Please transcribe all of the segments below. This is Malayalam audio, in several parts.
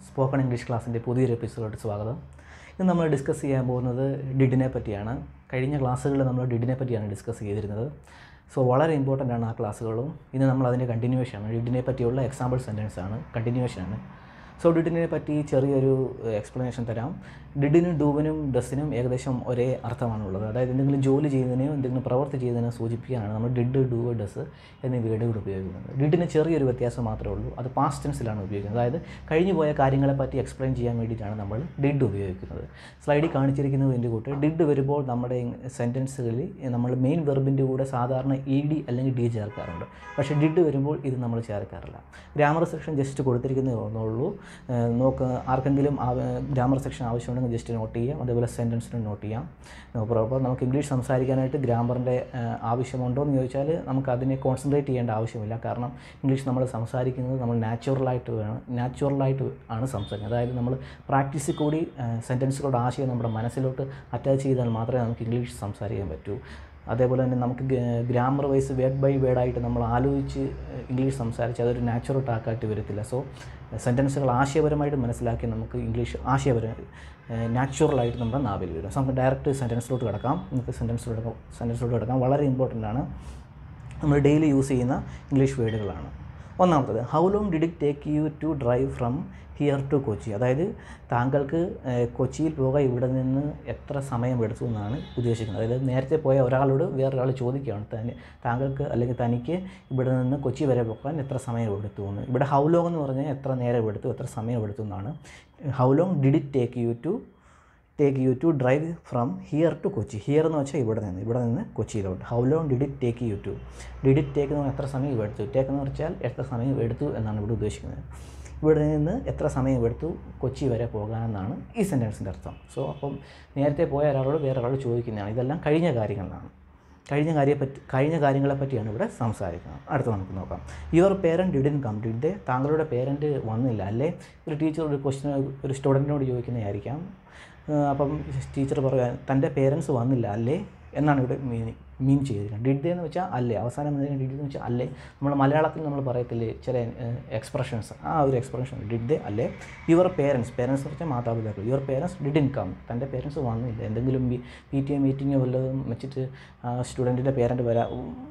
സ്പോക്കൺ ഇംഗ്ലീഷ് ക്ലാസ്സിൻ്റെ പുതിയൊരു എപ്പിസോഡിലോട്ട് സ്വാഗതം ഇന്ന് നമ്മൾ ഡിസ്കസ് ചെയ്യാൻ പോകുന്നത് ഡിഡിനെ പറ്റിയാണ് കഴിഞ്ഞ ക്ലാസ്സുകളിൽ നമ്മൾ ഡിഡിനെ പറ്റിയാണ് ഡിസ്കസ് ചെയ്തിരുന്നത് സോ വളരെ ഇമ്പോർട്ടൻ്റ് ആണ് ആ ക്ലാസ്സുകളും ഇന്ന് നമ്മൾ അതിൻ്റെ കണ്ടിന്യൂവേഷനാണ് ഡിഡിനെ പറ്റിയുള്ള എക്സാമ്പിൾ സെൻറ്റൻസ് ആണ് കണ്ടിന്യൂവേഷനാണ് സോ ഡിഡിനെ പറ്റി ചെറിയൊരു എക്സ്പ്ലനേഷൻ തരാം ഡിഡിനും ഡൂവിനും ഡസിനും ഏകദേശം ഒരേ അർത്ഥമാണുള്ളത് അതായത് എന്തെങ്കിലും ജോലി ചെയ്യുന്നതിനെയോ എന്തെങ്കിലും പ്രവൃത്തി ചെയ്യുന്നതിനോ സൂചിപ്പിക്കാനാണ് നമ്മൾ ഡിഡ് ഡൂ ഡസ് എന്നീ വേർഡുകൾ ഉപയോഗിക്കുന്നത് ഡിഡിന് ചെറിയൊരു വ്യത്യാസം മാത്രമേ ഉള്ളൂ അത് പാസ്റ്റ് ടെൻസിലാണ് ഉപയോഗിക്കുന്നത് അതായത് കഴിഞ്ഞു പോയ കാര്യങ്ങളെ പറ്റി എക്സ്പ്ലെയിൻ ചെയ്യാൻ വേണ്ടിയിട്ടാണ് നമ്മൾ ഡിഡ് ഉപയോഗിക്കുന്നത് സ്ലൈഡിൽ കാണിച്ചിരിക്കുന്നതിൻ്റെ കൂട്ട് ഡിഡ് വരുമ്പോൾ നമ്മുടെ സെൻറ്റൻസുകളിൽ നമ്മൾ മെയിൻ വെർബിൻ്റെ കൂടെ സാധാരണ ഇ ഡി അല്ലെങ്കിൽ ഡി ചേർക്കാറുണ്ട് പക്ഷേ ഡിഡ് വരുമ്പോൾ ഇത് നമ്മൾ ചേർക്കാറില്ല ഗ്രാമർ സെക്ഷൻ ജസ്റ്റ് കൊടുത്തിരിക്കുന്നതേ ഉള്ളൂ ഏഹ് നോക്ക് ആർക്കെങ്കിലും ഗ്രാമർ സെക്ഷൻ ആവശ്യമുണ്ടെങ്കിൽ ജസ്റ്റ് നോട്ട് ചെയ്യാം അതേപോലെ സെൻറ്റൻസിന് നോട്ട് ചെയ്യാം നോ പ്രോബ്ലം നമുക്ക് ഇംഗ്ലീഷ് സംസാരിക്കാനായിട്ട് ഗ്രാമറിൻ്റെ ആവശ്യമുണ്ടോ എന്ന് ചോദിച്ചാൽ നമുക്ക് അതിനെ കോൺസെൻട്രേറ്റ് ചെയ്യേണ്ട ആവശ്യമില്ല കാരണം ഇംഗ്ലീഷ് നമ്മൾ സംസാരിക്കുന്നത് നമ്മൾ നാച്ചുറലായിട്ട് വേണം നാച്ചുറലായിട്ട് ആണ് സംസാരിക്കുന്നത് അതായത് നമ്മൾ പ്രാക്ടീസിൽ കൂടി സെൻറ്റൻസുകളുടെ ആശയം നമ്മുടെ മനസ്സിലോട്ട് അറ്റാച്ച് ചെയ്താൽ മാത്രമേ നമുക്ക് ഇംഗ്ലീഷ് സംസാരിക്കാൻ പറ്റൂ അതേപോലെ തന്നെ നമുക്ക് ഗ്രാമർ വൈസ് വേർഡ് ബൈ വേർഡായിട്ട് നമ്മൾ ആലോചിച്ച് ഇംഗ്ലീഷ് സംസാരിച്ച് അതൊരു നാച്ചുറൽ ടാക്കായിട്ട് വരത്തില്ല സോ സെൻറ്റൻസുകൾ ആശയപരമായിട്ട് മനസ്സിലാക്കി നമുക്ക് ഇംഗ്ലീഷ് ആശയപരം നാച്ചുറലായിട്ട് നമ്മുടെ നാവിൽ വരും സോ നമുക്ക് ഡയറക്റ്റ് സെൻറ്റൻസിലോട്ട് കിടക്കാം നമുക്ക് സെൻറ്റൻസിലോട്ട് സെൻറ്റൻസിലോട്ട് കിടക്കാം വളരെ ഇമ്പോർട്ടൻ്റ് ആണ് നമ്മൾ ഡെയിലി യൂസ് ചെയ്യുന്ന ഇംഗ്ലീഷ് വേർഡുകളാണ് ഒന്നാമത്തത് how long did it take you to drive from here to Kochi അതായത് താങ്കൾക്ക് കൊച്ചിയിൽ പോകാൻ ഇവിടെ നിന്ന് എത്ര സമയം എടുത്തു എന്നാണ് ഉദ്ദേശിക്കുന്നത് അതായത് നേരത്തെ പോയ ഒരാളോട് വേറൊരാൾ ചോദിക്കുകയാണ് തന്നെ താങ്കൾക്ക് അല്ലെങ്കിൽ തനിക്ക് ഇവിടെ നിന്ന് കൊച്ചി വരെ പോകാൻ എത്ര സമയം എടുത്തു എന്ന് ഇവിടെ ഹൗ ലോങ് എന്ന് പറഞ്ഞാൽ എത്ര നേരം എടുത്തു എത്ര സമയം എടുത്തു എന്നാണ് how long did it take you to take you to drive from here to Kochi here എന്ന് വെച്ചാൽ ഇവിടെ നിന്ന് ഇവിടെ നിന്ന് കൊച്ചിയിലോട്ട് how long did it take you to did it take എന്ന് പറഞ്ഞാൽ എത്ര സമയം എടുത്തു ടേക്ക് എന്ന് വെച്ചാൽ എത്ര സമയം എടുത്തു എന്നാണ് ഇവിടെ ഉദ്ദേശിക്കുന്നത് ഇവിടെ നിന്ന് എത്ര സമയം എടുത്തു കൊച്ചി വരെ പോകാമെന്നാണ് ഈ സെൻറ്റൻസിൻ്റെ അർത്ഥം സോ അപ്പം നേരത്തെ പോയ ഒരാളോട് വേറെ ഒരാൾ ചോദിക്കുന്നതാണ് ഇതെല്ലാം കഴിഞ്ഞ കാര്യങ്ങളിലാണ് കഴിഞ്ഞ കാര്യപ്പറ്റി കഴിഞ്ഞ കാര്യങ്ങളെ പറ്റിയാണ് ഇവിടെ സംസാരിക്കുന്നത് അടുത്ത നമുക്ക് നോക്കാം your parent didn't come did they താങ്കളുടെ പേരൻറ്റ് വന്നില്ല അല്ലേ ഒരു ടീച്ചർ ഒരു ക്വസ്റ്റ്യൻ ഒരു സ്റ്റുഡൻറ്റിനോട് ചോദിക്കുന്നതായിരിക്കാം അപ്പം ടീച്ചർ പറയുക തൻ്റെ പേരൻസ് വന്നില്ല അല്ലേ എന്നാണ് ഇവിടെ മീനിങ് മീൻ ചെയ്തിരിക്കുന്നത് ഡിഡ് എന്ന് വെച്ചാൽ അല്ലേ അവസാനം വന്നിരിക്കുന്ന ഡിഡ് എന്ന് വെച്ചാൽ അല്ലേ നമ്മൾ മലയാളത്തിൽ നമ്മൾ പറയത്തില്ലേ ചില എക്സ്പ്രഷൻസ് ആ ഒരു എക്സ്പ്രഷൻ ഡിഡ് അല്ലേ യുവർ പേരൻസ് പേരൻസ് എന്ന് വെച്ചാൽ മാതാപിതാക്കൾ your parents did in come തൻ്റെ പേരൻസ് വന്നില്ല എന്തെങ്കിലും പി ടി എ മീറ്റിംഗ് വല്ലതും വെച്ചിട്ട് സ്റ്റുഡൻറ്റിൻ്റെ പേരൻറ്റ് വരാ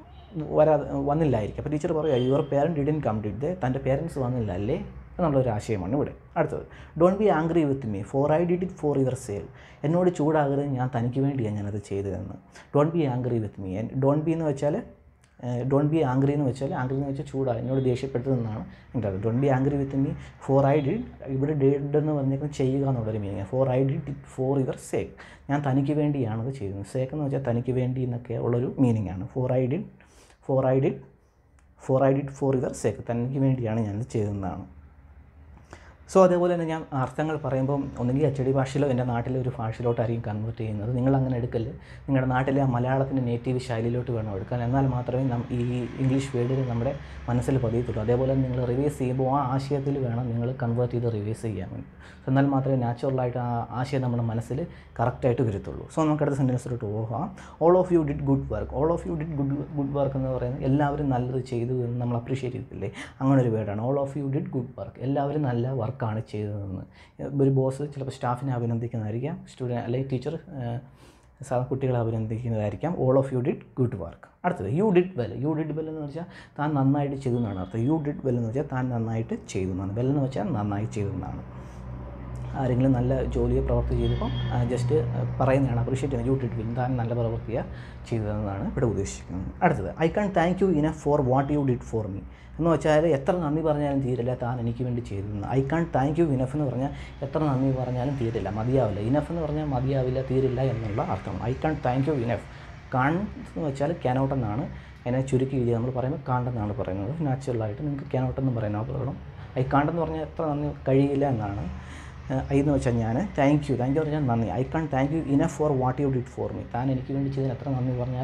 വരാ വന്നില്ലായിരിക്കും അപ്പോൾ ടീച്ചർ പറയുക your parent didn't come did തൻ്റെ പേരൻസ് വന്നില്ല അല്ലേ എന്നുള്ളൊരു ആശയമാണ് ഇവിടെ അടുത്തത് don't be angry with me for I did it for your sake എന്നോട് ചൂടാകരുത് ഞാൻ തനിക്ക് വേണ്ടിയാണ് ഞാനത് ചെയ്തതെന്ന് don't be angry with me don't be എന്ന് വെച്ചാൽ ഡോണ്ട് ബി ആംഗ്രി എന്ന് വെച്ചാൽ ആംഗ്രി എന്ന് വെച്ചാൽ ചൂടാ എന്നോട് ദേഷ്യപ്പെട്ടതെന്നാണ് എൻ്റെ അത് don't be angry with me for I did ഇവിടെ ഡിഡ് എന്ന് പറഞ്ഞേക്കുന്നത് ചെയ്യുക എന്നുള്ളൊരു meaning for I did it for your sake ഞാൻ തനിക്ക് വേണ്ടിയാണത് ചെയ്യുന്നത് സേക്ക് എന്ന് വെച്ചാൽ തനിക്ക് വേണ്ടി എന്നൊക്കെ ഉള്ളൊരു മീനിങ് ആണ് for I did for I did for I did for your sake തനിക്ക് വേണ്ടിയാണ് ഞാനത് ചെയ്തതെന്നാണ് സോ അതേപോലെ തന്നെ ഞാൻ അർത്ഥങ്ങൾ പറയുമ്പം ഒന്നുകിൽ അച്ചടി ഭാഷയിലോ എൻ്റെ നാട്ടിലെ ഒരു ഭാഷയിലോട്ടായിരിക്കും കൺവേർട്ട് ചെയ്യുന്നത് നിങ്ങൾ അങ്ങനെ എടുക്കല് നിങ്ങളുടെ നാട്ടിലെ ആ മലയാളത്തിൻ്റെ നേറ്റീവ് ശൈലിയിലോട്ട് വേണം എടുക്കാൻ എന്നാൽ മാത്രമേ നം ഈ ഇംഗ്ലീഷ് വേർഡിൽ നമ്മുടെ മനസ്സിൽ പതിയത്തുള്ളൂ അതേപോലെ നിങ്ങൾ റിവൈസ് ചെയ്യുമ്പോൾ ആ ആശയത്തിൽ വേണം നിങ്ങൾ കൺവേർട്ട് ചെയ്ത് റിവൈസ് ചെയ്യാൻ വേണ്ടി എന്നാൽ മാത്രമേ നാച്ചുറലായിട്ട് ആ ആശയം നമ്മുടെ മനസ്സിൽ കറക്റ്റായിട്ട് വരത്തുള്ളൂ സോ നമുക്ക് അടുത്ത സെൻറ്റൻസിലോട്ട് പോകാം all of you did good work all of you did good good work എന്ന് പറയുന്നത് എല്ലാവരും നല്ലത് ചെയ്തു എന്ന് നമ്മൾ അപ്രീഷിയേറ്റ് ചെയ്തില്ലേ അങ്ങനെ ഒരു വേർഡാണ് all of you did good work എല്ലാവരും നല്ല വർക്കാണ് ചെയ്തതെന്ന് ഒരു ബോസ് ചിലപ്പോൾ സ്റ്റാഫിനെ അഭിനന്ദിക്കുന്നതായിരിക്കാം സ്റ്റുഡൻറ്റ് അല്ലെങ്കിൽ ടീച്ചർ സാധാ കുട്ടികളെ അഭിനന്ദിക്കുന്നതായിരിക്കാം all of you did good work അടുത്തത് you did well you did well എന്ന് വെച്ചാൽ താൻ നന്നായിട്ട് ചെയ്തു എന്നാണ് അർത്ഥം യു ഡിഡ് വെൽ എന്ന് വെച്ചാൽ താൻ നന്നായിട്ട് ചെയ്തു എന്നാണ് വെൽ എന്ന് വെച്ചാൽ നന്നായി ചെയ്തു എന്നാണ് ആരെങ്കിലും നല്ല ജോലിയെ പ്രവൃത്തി ചെയ്തപ്പം ജസ്റ്റ് പറയുന്നതാണ് അപ്രീഷിയേറ്റ് ചെയ്യുന്നത് യു ഡിഡ് വിൻ താൻ നല്ല പ്രവൃത്തിയാണ് ചെയ്തതെന്നാണ് ഇവിടെ ഉദ്ദേശിക്കുന്നത് അടുത്തത് I can't thank you enough for what you did for me എന്ന് വെച്ചാൽ എത്ര നന്ദി പറഞ്ഞാലും തീരില്ല താൻ എനിക്ക് വേണ്ടി ചെയ്തതെന്ന് I can't thank you enough എന്ന് പറഞ്ഞാൽ എത്ര നന്ദി പറഞ്ഞാലും തീരില്ല മതിയാവില്ല ഇനഫ് എന്ന് പറഞ്ഞാൽ മതിയാവില്ല തീരില്ല എന്നുള്ള അർത്ഥമാണ് I can't thank you enough can't എന്ന് വെച്ചാൽ ക്യാനോട്ട് എന്നാണ് അതിനെ ചുരുക്കി എഴുതി നമ്മൾ പറയുമ്പോൾ കാണ്ടെന്നാണ് പറയുന്നത് നാച്ചുറലായിട്ട് നിങ്ങൾക്ക് ക്യാനോട്ട് എന്ന് പറയുന്ന പ്രോബ്ലം ഐ കാണ്ടെന്ന് പറഞ്ഞാൽ എത്ര നന്ദി കഴിയില്ല എന്നാണ് ഐ എന്ന് വെച്ചാൽ ഞാൻ താങ്ക് യു താങ്ക് യു പറഞ്ഞാൽ നന്ദി I can't thank you enough for what you did for me താൻ എനിക്ക് വേണ്ടി ചെയ്തതിന് എത്ര നന്ദി പറഞ്ഞാൽ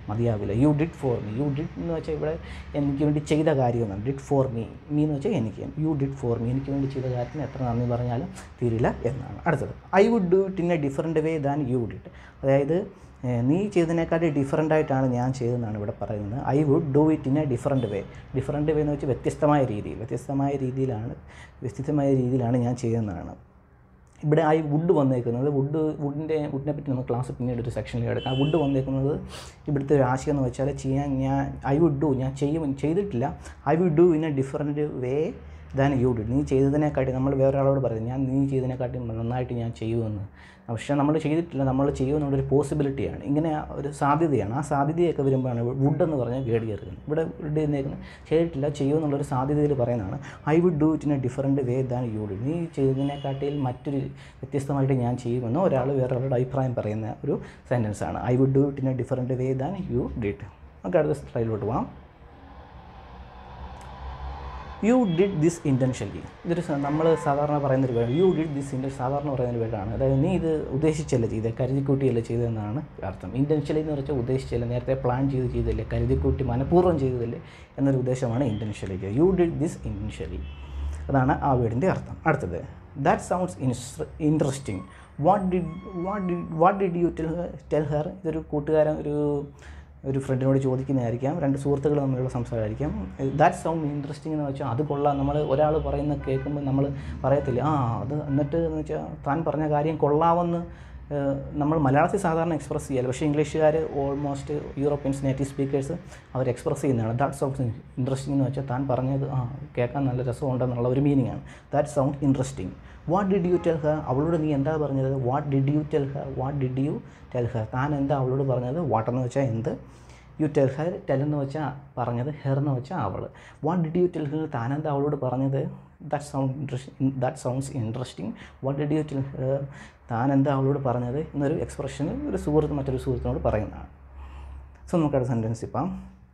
മതിയാവില്ല you did for me you did എന്ന് വെച്ചാൽ ഇവിടെ എനിക്ക് വേണ്ടി ചെയ്ത കാര്യമെന്നാണ് ഡിഡ് ഫോർ മീ മീ എന്ന് വെച്ചാൽ എനിക്ക് യു ഡിഡ് ഫോർ മീ എനിക്ക് വേണ്ടി ചെയ്ത കാര്യത്തിന് എത്ര നന്ദി പറഞ്ഞാലും തീരില്ല എന്നാണ് അടുത്തത് I would do it in a different way than you did അതായത് ഏഹ്, നീ ചെയ്തതിനേക്കാട്ടി ഡിഫറൻ്റ് ആയിട്ടാണ് ഞാൻ ചെയ്തതെന്നാണ് ഇവിടെ പറയുന്നത് I would do it in a different way different way എന്ന് വെച്ചാൽ വ്യത്യസ്തമായ രീതിയിൽ വ്യത്യസ്തമായ രീതിയിലാണ് വ്യത്യസ്തമായ രീതിയിലാണ് ഞാൻ ചെയ്യുന്നതാണ് ഇവിടെ ഐ വുഡ് വന്നേക്കുന്നത് വുഡ് വുഡിൻ്റെ വുഡിനെ പറ്റി നമ്മൾ ക്ലാസ് പിന്നീട് ഒരു സെക്ഷനിൽ എടുക്കാം ആ വുഡ് വന്നേക്കുന്നത് ഇവിടുത്തെ ഒരു ആശയം എന്ന് വെച്ചാൽ ചെയ്യാൻ ഞാൻ ഐ വുഡ് ഡു ഞാൻ ചെയ്യും ചെയ്തിട്ടില്ല I would do in a different way than you do നീ ചെയ്തതിനെക്കാട്ടി നമ്മൾ വേറൊരാളോട് പറയും ഞാൻ നീ ചെയ്തതിനെക്കാട്ടി നന്നായിട്ട് ഞാൻ ചെയ്യുമെന്ന് പക്ഷേ നമ്മൾ ചെയ്തിട്ടില്ല നമ്മൾ ചെയ്യുമെന്നുള്ളൊരു പോസിബിലിറ്റിയാണ് ഇങ്ങനെ ഒരു സാധ്യതയാണ് ആ സാധ്യതയൊക്കെ വരുമ്പോഴാണ് വുഡ് എന്ന് പറഞ്ഞാൽ വേടി കയറുന്നത് ഇവിടെ വുഡ് എന്നേക്കുന്നത് ചെയ്തിട്ടില്ല ചെയ്യുമെന്നുള്ളൊരു സാധ്യതയിൽ പറയുന്നതാണ് I would do it in a different way than you do നീ ചെയ്തതിനെക്കാട്ടിൽ മറ്റൊരു വ്യത്യസ്തമായിട്ട് ഞാൻ ചെയ്യുമെന്ന് ഒരാൾ വേറൊരാളുടെ അഭിപ്രായം പറയുന്ന ഒരു സെൻറ്റൻസാണ് I would do it in a different way than you did നമുക്ക് അടുത്ത സ്ലൈഡിലോട്ട് പോകാം യു ഡിഡ് ദിസ് ഇൻറ്റൻഷ്യലി ഇതൊരു സ- നമ്മൾ സാധാരണ പറയുന്നൊരു word you did this intent സാധാരണ പറയുന്നൊരു വേർഡാണ് അതായത് നീ ഇത് ഉദ്ദേശിച്ചല്ല ചെയ്തത് കരുതിക്കൂട്ടിയല്ല ചെയ്തതെന്നാണ് അർത്ഥം ഇൻറ്റൻഷ്യലി എന്ന് വെച്ചാൽ ഉദ്ദേശിച്ചല്ല നേരത്തെ പ്ലാൻ ചെയ്ത് ചെയ്തല്ലേ കരുതിക്കൂട്ടി മനഃപൂർവ്വം ചെയ്തതല്ലേ എന്നൊരു ഉദ്ദേശമാണ് ഇൻറ്റൻഷ്യലിക്ക് യു ഡിഡ് ദിസ് ഇൻറ്റൻഷ്യലി അതാണ് ആ വേർഡിൻ്റെ അർത്ഥം അടുത്തത് that sounds interesting what did what did what did you tell tell her ഇതൊരു കൂട്ടുകാരൻ ഒരു ഒരു ഫ്രണ്ടിനോട് ചോദിക്കുന്നതായിരിക്കാം രണ്ട് സുഹൃത്തുക്കൾ തമ്മിലുള്ള സംസാരമായിരിക്കാം ദാറ്റ് സൗണ്ട് ഇൻട്രസ്റ്റിംഗ് എന്ന് വെച്ചാൽ അത് കൊള്ളാം നമ്മൾ ഒരാൾ പറയുന്ന കേൾക്കുമ്പോൾ നമ്മൾ പറയത്തില്ല ആ അത് എന്നിട്ട് എന്ന് വെച്ചാൽ താൻ പറഞ്ഞ കാര്യം കൊള്ളാമെന്ന് ഏഹ്, നമ്മൾ മലയാളത്തിൽ സാധാരണ എക്സ്പ്രസ് ചെയ്യാറ് പക്ഷേ ഇംഗ്ലീഷുകാർ ഓൾമോസ്റ്റ് യൂറോപ്യൻസ് നേറ്റീവ് സ്പീക്കേഴ്സ് അവർ എക്സ്പ്രസ് ചെയ്യുന്നതാണ് ദാറ്റ് സൗണ്ട് ഇൻട്രസ്റ്റിംഗ് എന്ന് വെച്ചാൽ താൻ പറഞ്ഞത് ആ കേൾക്കാൻ നല്ല രസമുണ്ടെന്നുള്ള ഒരു മീനിങ് ആണ് that sound interesting what did you tell her അവളോട് നീ എന്താ പറഞ്ഞത് what did you tell her what did you tell her താൻ എന്താ അവളോട് പറഞ്ഞത് വാട്ട് എന്ന് വെച്ചാൽ എന്ത് യു ടെൽ ഹർ ടെൽ എന്ന് വെച്ചാൽ പറഞ്ഞത് ഹെർ എന്ന് വെച്ചാൽ അവൾ what did you tell her താൻ എന്താ അവളോട് പറഞ്ഞത് that sound interest that sounds interesting what did you tell her താൻ എന്താ അവളോട് പറഞ്ഞത് എന്നൊരു എക്സ്പ്രഷൻ ഒരു സുഹൃത്ത് മറ്റൊരു സുഹൃത്തിനോട് പറയുന്നതാണ് സോ നമുക്കടുത്ത സെൻറ്റൻസ് ഇപ്പം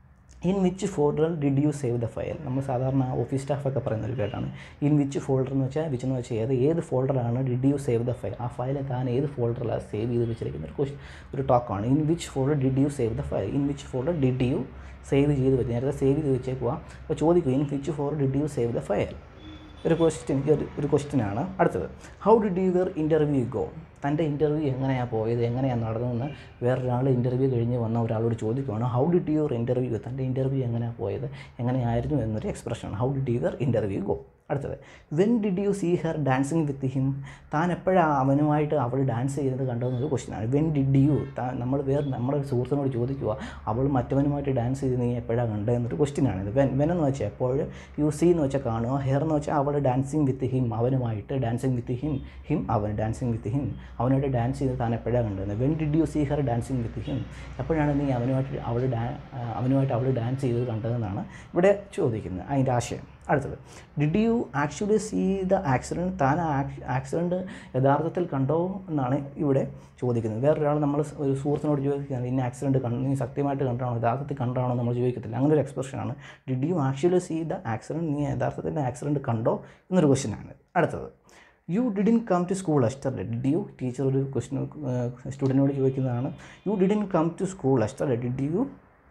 in which folder did you save the file നമ്മൾ സാധാരണ ഓഫീസ് സ്റ്റാഫൊക്കെ പറയുന്ന ഒരു കേട്ടാണ് ഇൻ വിച്ച് ഫോൾഡർ എന്ന് വെച്ചാൽ വിച്ച് എന്ന് വെച്ചാൽ ഏത് ഏത് ഫോൾഡറാണ് did you save the file ആ ഫയൽ താൻ ഏത് ഫോൾഡറിലാണ് സേവ് ചെയ്ത് വെച്ചിരിക്കുന്ന ഒരു ക്വസ്റ്റ് ഒരു ടോക്കാണ് in which folder did you save the file in which folder did you save ചെയ്ത് വെച്ച് നേരത്തെ സേവ് ചെയ്ത് വെച്ചേക്കുക അപ്പോൾ ചോദിക്കും in which folder did you save the file ഒരു ക്വസ്റ്റ്യൻ ഒരു ഒരു ക്വസ്റ്റ്യനാണ് അടുത്തത് how did your interview go തൻ്റെ ഇൻ്റർവ്യൂ എങ്ങനെയാണ് പോയത് എങ്ങനെയാണ് നടന്നതെന്ന് വേറൊരാൾ ഇൻ്റർവ്യൂ കഴിഞ്ഞ് വന്ന ഒരാളോട് ചോദിക്കുകയാണ് ഹൗ ഡിഡ് യുവർ ഇൻ്റർവ്യൂ തൻ്റെ ഇൻ്റർവ്യൂ എങ്ങനെയാണ് പോയത് എങ്ങനെയായിരുന്നു എന്നൊരു എക്സ്പ്രഷനാണ് how did your interview go അടുത്തത് when did you see her dancing with him താൻ എപ്പോഴാണ് അവനുമായിട്ട് അവൾ ഡാൻസ് ചെയ്യുന്നത് കണ്ടതെന്നൊരു ക്വസ്റ്റ്യനാണ് വെൻ ഡിഡ് യു താൻ നമ്മൾ വേറെ നമ്മുടെ ഒരു സുഹൃത്തിനോട് ചോദിക്കുക അവൾ മറ്റവനുമായിട്ട് ഡാൻസ് ചെയ്ത് നീ എപ്പോഴാണ് കണ്ടതെന്നൊരു ക്വസ്റ്റ്യനാണ് ഇത് വെൻ വെൻ എന്ന് വെച്ചാൽ എപ്പോൾ യു സീ എന്ന് വെച്ചാൽ കാണുക ഹെയർ എന്ന് വെച്ചാൽ അവൾ ഡാൻസിങ് വിത്ത് ഹിം അവനുമായിട്ട് ഡാൻസിങ് വിത്ത് ഹിം ഹിം അവൻ ഡാൻസിങ് വിത്ത് ഹിം അവനായിട്ട് ഡാൻസ് ചെയ്ത് താൻ എപ്പോഴാണ് കണ്ടത് when did you see her dancing with him എപ്പോഴാണ് നീ അവനുമായിട്ട് അവൾ ഡാ അവനുമായിട്ട് അവൾ ഡാൻസ് ചെയ്ത് കണ്ടതെന്നാണ് ഇവിടെ ചോദിക്കുന്നത് അതിൻ്റെ ആശയം അടുത്തത് did you actually see the accident താൻ ആക്സിഡൻറ്റ് യഥാർത്ഥത്തിൽ കണ്ടോ എന്നാണ് ഇവിടെ ചോദിക്കുന്നത് വേറൊരാൾ നമ്മൾ ഒരു സുഹൃത്തിനോട് ചോദിക്കുകയാണ് ഇന്ന ആക്സിഡൻറ്റ് കണ്ടു നീ സത്യമായിട്ട് കണ്ടാണോ യഥാർത്ഥത്തിൽ കണ്ടാണോ നമ്മൾ ചോദിക്കത്തില്ല അങ്ങനെ ഒരു എക്സ്പ്രഷനാണ് did you actually see the accident നീ യഥാർത്ഥത്തിൽ ആക്സിഡൻറ്റ് കണ്ടോ എന്നൊരു ക്വസ്റ്റ്യനാണ് അടുത്തത് you didn't come to school yesterday did you teacher ഒരു ക്വസ്റ്റ്യൻ സ്റ്റുഡൻറ്റിനോട് ചോദിക്കുന്നതാണ് you didn't come to school yesterday did you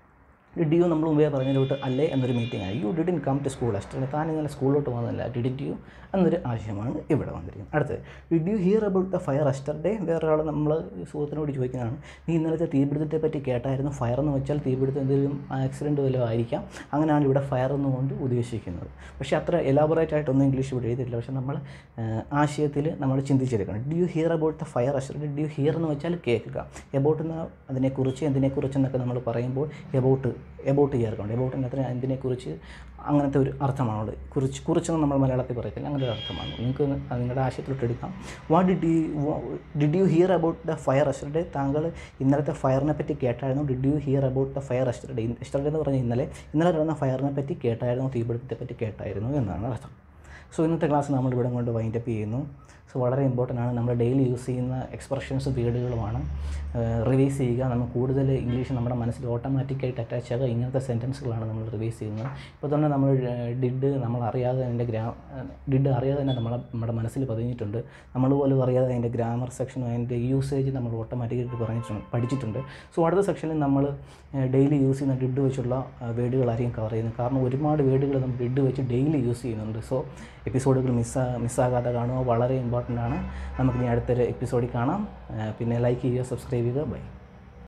did you നമ്മൾ മുമ്പേ പറഞ്ഞതിലോട്ട് അല്ലേ എന്നൊരു മീറ്റിംഗ് ആയി you didn't come to school yesterday താൻ ഇന്നലെ സ്കൂളിലോട്ട് വന്നതല്ല ഡിഡിറ്റ് യു എന്നൊരു ആശയമാണ് ഇവിടെ വന്നിരിക്കുന്നത് അടുത്തത് did you hear about the fire yesterday വേറൊരാൾ നമ്മൾ സുഹൃത്തിനോട് ചോദിക്കുന്നതാണ് നീ ഇന്നലത്തെ തീപിടുത്തത്തെ പറ്റി കേട്ടായിരുന്നു ഫയർ എന്ന് വെച്ചാൽ തീപിടുത്തം എന്തെങ്കിലും ആക്സിഡൻറ്റ് വല്ലതും ആയിരിക്കാം അങ്ങനെയാണ് ഇവിടെ ഫയർ എന്നുകൊണ്ട് ഉദ്ദേശിക്കുന്നത് പക്ഷേ അത്ര എലാബറേറ്റ് ആയിട്ടൊന്നും ഇംഗ്ലീഷ് ഇവിടെ എഴുതിയിട്ടില്ല പക്ഷേ നമ്മൾ ആശയത്തിൽ നമ്മൾ ചിന്തിച്ചെടുക്കണം did you hear about the fire yesterday did you hear എന്ന് വെച്ചാൽ കേൾക്കുക എബൌട്ട് എന്ന് അതിനെക്കുറിച്ച് എന്തിനെക്കുറിച്ച് എന്നൊക്കെ നമ്മൾ പറയുമ്പോൾ എബൌട്ട് എബൌട്ട് ചേർക്കണം എബൌട്ടിനകത്ത് എന്തിനെക്കുറിച്ച് അങ്ങനത്തെ ഒരു അർത്ഥമാണുള്ളത് കുറിച്ച് കുറിച്ചൊന്നും നമ്മൾ മലയാളത്തിൽ പറയത്തില്ല അങ്ങനെ ഒരു അർത്ഥമാണ് നിങ്ങൾക്ക് നിങ്ങളുടെ ആശയത്തിലോട്ട് എടുക്കാം what did you did you hear about the fire yesterday താങ്കൾ ഇന്നലത്തെ ഫയറിനെ പറ്റി കേട്ടായിരുന്നു did you hear about the fire yesterday yesterday എന്ന് പറഞ്ഞാൽ ഇന്നലെ ഇന്നലെ നടന്ന ഫയറിനെ പറ്റി കേട്ടായിരുന്നു തീപിടുത്തത്തെ പറ്റി കേട്ടായിരുന്നു എന്നാണ് അർത്ഥം സോ ഇന്നത്തെ ക്ലാസ് നമ്മൾ ഇവിടെ കൊണ്ട് വൈൻഡപ്പ് ചെയ്യുന്നു സോ വളരെ ഇമ്പോർട്ടൻ്റ് ആണ് നമ്മൾ ഡെയിലി യൂസ് ചെയ്യുന്ന എക്സ്പ്രഷൻസ് വേർഡുകളുമാണ് റിവൈസ് ചെയ്യുക നമ്മൾ കൂടുതൽ ഇംഗ്ലീഷ് നമ്മുടെ മനസ്സിൽ ഓട്ടോമാറ്റിക്കായിട്ട് അറ്റാച്ച് ആകുക ഇങ്ങനത്തെ സെൻറ്റൻസുകളാണ് നമ്മൾ റിവൈസ് ചെയ്യുന്നത് ഇപ്പോൾ തന്നെ നമ്മൾ ഡിഡ് നമ്മൾ അറിയാതെ അതിൻ്റെ ഗ്രാ ഡിഡ് അറിയാതെ തന്നെ നമ്മളെ നമ്മുടെ മനസ്സിൽ പതിഞ്ഞിട്ടുണ്ട് നമ്മൾ പോലും അറിയാതെ അതിൻ്റെ ഗ്രാമർ സെക്ഷനും അതിൻ്റെ യൂസേജ് നമ്മൾ ഓട്ടോമാറ്റിക്കായിട്ട് പറഞ്ഞിട്ടുണ്ട് പഠിച്ചിട്ടുണ്ട് സോ അടുത്ത സെക്ഷനിൽ നമ്മൾ ഡെയിലി യൂസ് ചെയ്യുന്ന ഡിഡ് വെച്ചുള്ള വേർഡുകളായിരിക്കും കവർ ചെയ്യുന്നത് കാരണം ഒരുപാട് വേർഡുകൾ നമ്മൾ ഡിഡ് വെച്ച് ഡെയിലി യൂസ് ചെയ്യുന്നുണ്ട് സോ എപ്പിസോഡുകൾ മിസ്സാ മിസ്സാകാതെ കാണുക വളരെ ഇമ്പോർട്ടൻ്റ് ആണ് നമുക്കിനി അടുത്തൊരു എപ്പിസോഡിൽ കാണാം പിന്നെ ലൈക്ക് ചെയ്യുക സബ്സ്ക്രൈബ് ചെയ്യുക ബൈ